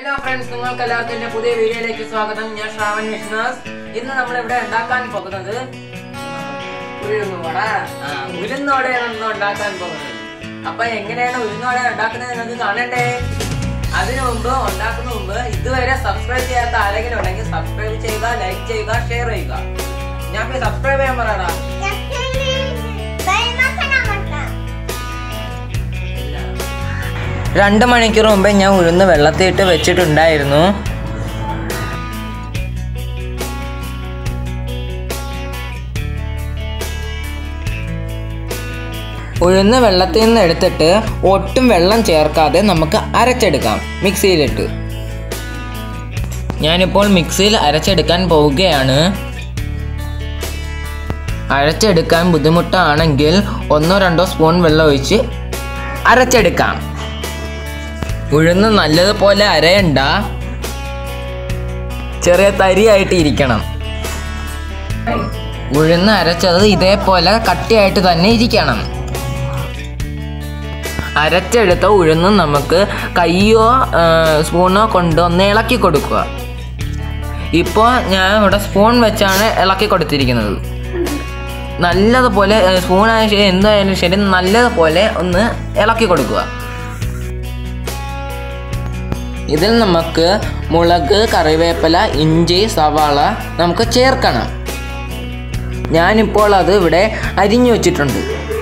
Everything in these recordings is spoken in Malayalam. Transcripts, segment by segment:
ഹലോ ഫ്രണ്ട്സ് നിങ്ങൾക്ക് എല്ലാവർക്കും എന്റെ പുതിയ വീഡിയോയിലേക്ക് സ്വാഗതം ഞാൻ ശ്രാവൺ വിഷ്ണാസ് ഇന്ന് നമ്മൾ ഇവിടെ ഉണ്ടാക്കാൻ പോകുന്നത് ഉഴുന്നുവട ആ, ഉഴുന്നുവടയാണ് ഇന്ന് ഉണ്ടാക്കാൻ പോകുന്നത് അപ്പൊ എങ്ങനെയാണ് ഉഴുന്നുവട ഉണ്ടാക്കുന്നത് നിങ്ങൾക്ക് കാണണ്ടേ അതിനു മുമ്പ് ഉണ്ടാക്കുന്ന മുമ്പ് ഇതുവരെ സബ്സ്ക്രൈബ് ചെയ്യാത്ത ആരെങ്കിലും ഉണ്ടെങ്കിൽ സബ്സ്ക്രൈബ് ചെയ്യുക ലൈക്ക് ചെയ്യുക ഷെയർ ചെയ്യുക ഞാൻ സബ്സ്ക്രൈബ് ചെയ്യാൻ പറയടാ രണ്ട് മണിക്കൂർ മുമ്പേ ഞാൻ ഉഴുന്ന് വെള്ളത്തിയിട്ട് വെച്ചിട്ടുണ്ടായിരുന്നു ഉഴുന്ന് വെള്ളത്തിൽ നിന്ന് എടുത്തിട്ട് ഒട്ടും വെള്ളം ചേർക്കാതെ നമുക്ക് അരച്ചെടുക്കാം മിക്സിയിലിട്ട് ഞാനിപ്പോൾ മിക്സിയിൽ അരച്ചെടുക്കാൻ പോവുകയാണ് അരച്ചെടുക്കാൻ ബുദ്ധിമുട്ടാണെങ്കിൽ ഒന്നോ രണ്ടോ സ്പൂൺ വെള്ളം ഒഴിച്ച് അരച്ചെടുക്കാം ഉഴുന്ന് നല്ലതുപോലെ അരയണ്ട ചെറിയ തരിയായിട്ട് ഇരിക്കണം ഉഴുന്ന് അരച്ചത് ഇതേപോലെ കട്ടിയായിട്ട് തന്നെ ഇരിക്കണം അരച്ചെടുത്ത ഉഴുന്ന് നമുക്ക് കയ്യോ ആ, സ്പൂണോ കൊണ്ട് ഒന്ന് ഇളക്കി കൊടുക്കുക ഇപ്പോൾ ഞാൻ ഇവിടെ സ്പൂൺ വെച്ചാണ് ഇളക്കി കൊടുത്തിരിക്കുന്നത് നല്ലതുപോലെ ആ, സ്പൂണായാലും ശരി എന്തായാലും ശരി നല്ലതുപോലെ ഒന്ന് ഇളക്കി കൊടുക്കുക ഇതിൽ നമുക്ക് മുളക് കറിവേപ്പില ഇഞ്ചി സവാള നമുക്ക് ചേർക്കണം ഞാനിപ്പോൾ അത് ഇവിടെ അരിഞ്ഞു വെച്ചിട്ടുണ്ട്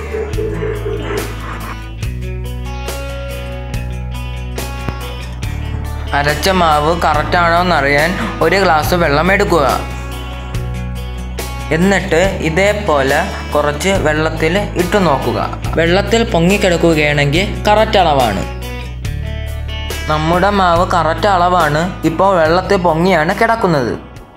അരച്ച മാവ് കറക്റ്റാണോ എന്നറിയാൻ ഒരു ഗ്ലാസ് വെള്ളം എടുക്കുക എന്നിട്ട് ഇതേപോലെ കുറച്ച് വെള്ളത്തിൽ ഇട്ടു നോക്കുക വെള്ളത്തിൽ പൊങ്ങിക്കിടക്കുകയാണെങ്കിൽ കറക്റ്റ് അളവാണ് നമ്മുടെ മാവ് കറക്റ്റ് അളവാണ് ഇപ്പോൾ വെള്ളത്തിൽ പൊങ്ങിയാണ് കിടക്കുന്നത്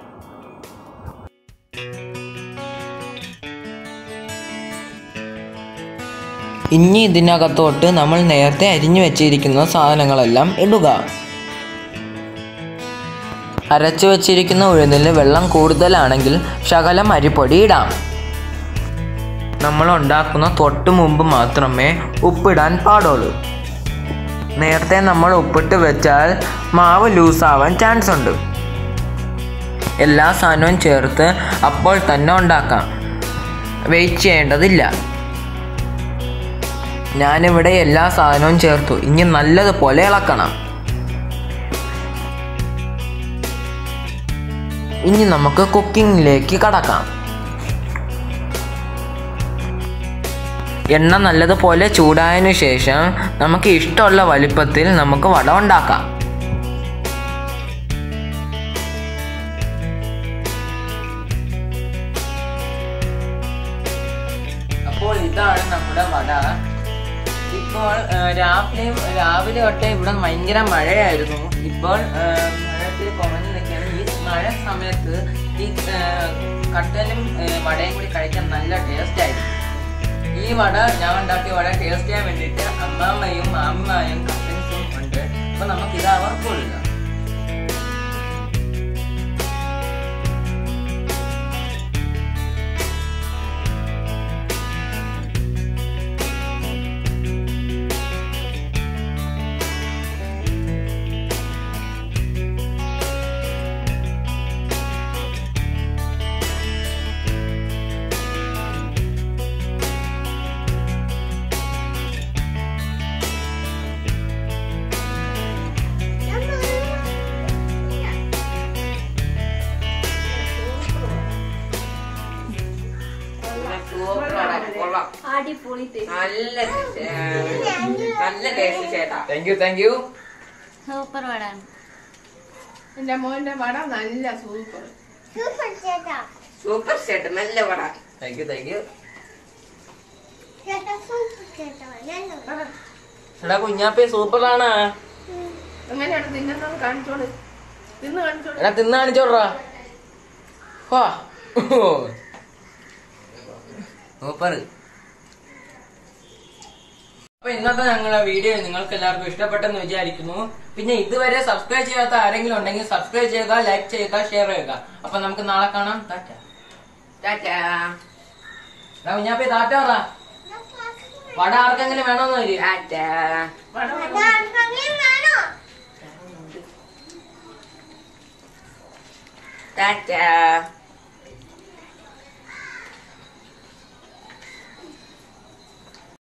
ഇനി ഇതിനകത്തോട്ട് നമ്മൾ നേരത്തെ അരിഞ്ഞു വെച്ചിരിക്കുന്ന സാധനങ്ങളെല്ലാം ഇടുക അരച്ചു വെച്ചിരിക്കുന്ന ഉഴുന്നിൽ വെള്ളം കൂടുതലാണെങ്കിൽ ശകലം അരിപ്പൊടി ഇടാം നമ്മൾ ഉണ്ടാക്കുന്ന തൊട്ട് മുമ്പ് മാത്രമേ ഉപ്പിടാൻ പാടുള്ളൂ നേരത്തെ നമ്മൾ ഉപ്പിട്ട് വെച്ചാൽ മാവ് ലൂസാവാൻ ചാൻസ് ഉണ്ട് എല്ലാ സാധനവും ചേർത്ത് അപ്പോൾ തന്നെ ഉണ്ടാക്കാം വെയിറ്റ് ചെയ്യേണ്ടതില്ല ഞാനിവിടെ എല്ലാ സാധനവും ചേർത്തു ഇനി നല്ലതുപോലെ ഇളക്കണം ഇനി നമുക്ക് കുക്കിങ്ങിലേക്ക് കടക്കാം എണ്ണ നല്ലതുപോലെ ചൂടായതിനു ശേഷം നമുക്ക് ഇഷ്ടമുള്ള വലിപ്പത്തിൽ നമുക്ക് വട ഉണ്ടാക്കാം അപ്പോൾ ഇതാണ് നമ്മുടെ വട ഇപ്പോൾ ആ, രാവിലെയും രാവിലെ തൊട്ടേ ഇവിടെ ഭയങ്കര മഴയായിരുന്നു ഇപ്പോൾ ആ, മഴ ഇത്തിരി കുറഞ്ഞു നിൽക്കുകയാണ് ഈ മഴ സമയത്ത് ഈ ആ, കട്ടലും ആ, വടയും കൂടി കഴിക്കാൻ നല്ല ടേസ്റ്റ് ആയിരിക്കും ഈ വട ഞാൻ ഉണ്ടാക്കിയ വട ടേസ്റ്റ് ചെയ്യാൻ വേണ്ടിയിട്ട് അമ്മാമ്മയും അമ്മയും കസിൻസും ഉണ്ട് അപ്പൊ നമുക്ക് ഇത് അവർക്ക് കൊടുക്കാം അടിപൊളി നല്ല നല്ല ടേസ്റ്റ് ചേട്ടാ thank you thank you super വടാണ് എന്റെ മോന്റെ വട നല്ല സൂപ്പർ സൂപ്പർ ചേട്ടൻ നല്ല വട താങ്ക് യു താങ്ക് യു എടാ കുഞ്ഞാപ്പി സൂപ്പറാണ് എങ്ങനെയാണ് തിന്നുന്നത് കാണിച്ചോള് തിന്ന് കാണിച്ചോള് എടാ തിന്ന് കാണിച്ചോടാ സൂപ്പർ അപ്പൊ ഇന്നത്തെ ഞങ്ങളുടെ വീഡിയോ നിങ്ങൾക്ക് എല്ലാവർക്കും ഇഷ്ടപ്പെട്ടെന്ന് വിചാരിക്കുന്നു പിന്നെ ഇതുവരെ സബ്സ്ക്രൈബ് ചെയ്യാത്ത ആരെങ്കിലും ഉണ്ടെങ്കിൽ സബ്സ്ക്രൈബ് ചെയ്യുക ലൈക്ക് ചെയ്യുക ഷെയർ ചെയ്യുക അപ്പൊ നമുക്ക് നാളെ കാണാം ടാറ്റ ടാറ്റ എടാ കുഞ്ഞാപ്പി ടാറ്റ പറ വട ആർക്കെങ്കിലും വേണമെന്ന് വരും ടാറ്റ വട ഞാൻ ടാറ്റാ